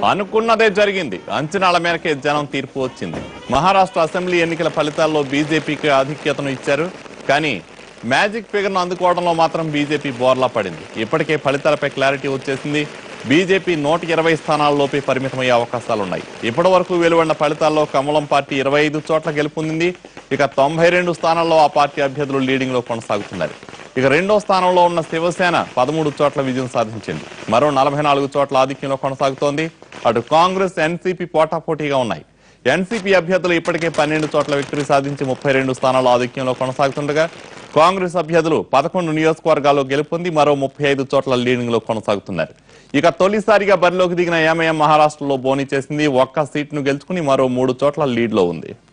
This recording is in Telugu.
అనుకున్నదే జరిగింది అంచనాల మేరకే జనం తీర్పు వచ్చింది మహారాష్ట్ర అసెంబ్లీ ఎన్నికల ఫలితాల్లో బీజేపీకి ఆధిక్యతను ఇచ్చారు కానీ మ్యాజిక్ ఫిగర్ను అందుకోవడంలో మాత్రం బీజేపీ బోర్లా పడింది ఇప్పటికే ఫలితాలపై క్లారిటీ వచ్చేసింది బీజేపీ నూట ఇరవై స్థానాల్లోపే పరిమితమయ్యే అవకాశాలున్నాయి ఇప్పటి వరకు వెలువడిన ఫలితాల్లో కమలం పార్టీ ఇరవై ఐదు చోట్ల గెలుపొందింది ఇక తొంభై రెండు స్థానాల్లో ఆ పార్టీ అభ్యర్థులు లీడింగ్ లో కొనసాగుతున్నారు ఇక రెండో స్థానంలో ఉన్న శివసేన పదమూడు చోట్ల విజయం సాధించింది మరో నలభై నాలుగు చోట్ల ఆధిక్యంలో కొనసాగుతోంది అటు కాంగ్రెస్ ఎన్సీపీ పోటాపోటీగా ఉన్నాయి ఎన్సీపీ అభ్యర్థులు ఇప్పటికే పన్నెండు చోట్ల విక్టరీ సాధించి ముప్పై రెండు స్థానాల ఆధిక్యంలో కొనసాగుతుండగా కాంగ్రెస్ అభ్యర్థులు పదకొండు నియోజకవర్గాల్లో గెలుపొంది మరో ముప్పై ఐదు చోట్ల లీడింగ్ లో కొనసాగుతున్నారు ఇక తొలిసారిగా బరిలోకి దిగిన ఎంఐఎం మహారాష్ట్రలో బోని చేసింది ఒక్క సీట్ను గెలుచుకుని మరో మూడు చోట్ల లీడ్ లో ఉంది